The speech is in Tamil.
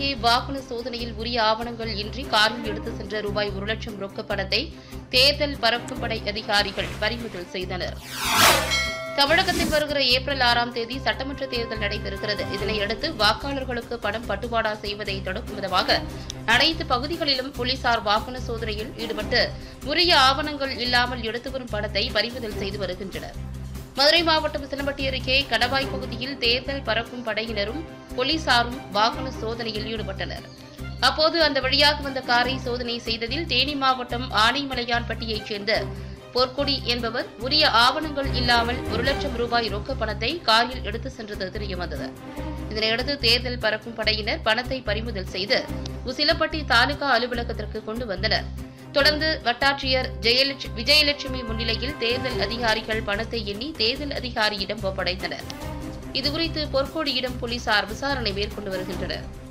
அருகே வாகன சோதனையில் உரிய ஆவணங்கள் இன்றி காரில் எடுத்து சென்ற ரூபாய் ஒரு லட்சம் ரொக்க பணத்தை தேர்தல் பறக்கும் படை அதிகாரிகள் பறிமுதல் செய்தனர் தமிழகத்தில் வருகிற ஏப்ரல் ஆறாம் தேதி சட்டமன்ற தேர்தல் நடைபெறுகிறது இதனையடுத்து வாக்காளர்களுக்கு பணம் பட்டுவாடா செய்வதை தடுக்கும் விதமாக அனைத்து பகுதிகளிலும் போலீசார் வாகன சோதனையில் ஈடுபட்டு உரிய ஆவணங்கள் இல்லாமல் எடுத்து வரும் பணத்தை பறிமுதல் செய்து வருகின்றனர் மதுரை மாவட்டம் சிலம்பட்டி அருகே கடவாய் பகுதியில் தேர்தல் பறக்கும் படையினரும் போலீசாரும் வாகன சோதனையில் ஈடுபட்டனர் அப்போது அந்த வழியாக வந்த காரை சோதனை செய்ததில் தேனி மாவட்டம் ஆனைமலையான்பட்டியைச் சேர்ந்த பொற்கொடி என்பவர் உரிய ஆவணங்கள் இல்லாமல் ஒரு லட்சம் ரூபாய் ரொக்க பணத்தை காரில் எடுத்து சென்றது தெரியவந்தது இதனையடுத்து தேர்தல் பறக்கும் படையினர் பணத்தை பறிமுதல் செய்து உசிலப்பட்டி தாலுகா அலுவலகத்திற்கு கொண்டு வந்தனர் தொடர்ந்து வட்டாட்சியர் ஜெயலட்சுமி விஜயலட்சுமி முன்னிலையில் தேர்தல் அதிகாரிகள் பணத்தை எண்ணி தேர்தல் அதிகாரியிடம் ஒப்படைத்தனர் இதுகுறித்து பொற்கோடியிடம் போலீசார் விசாரணை மேற்கொண்டு வருகின்றனர்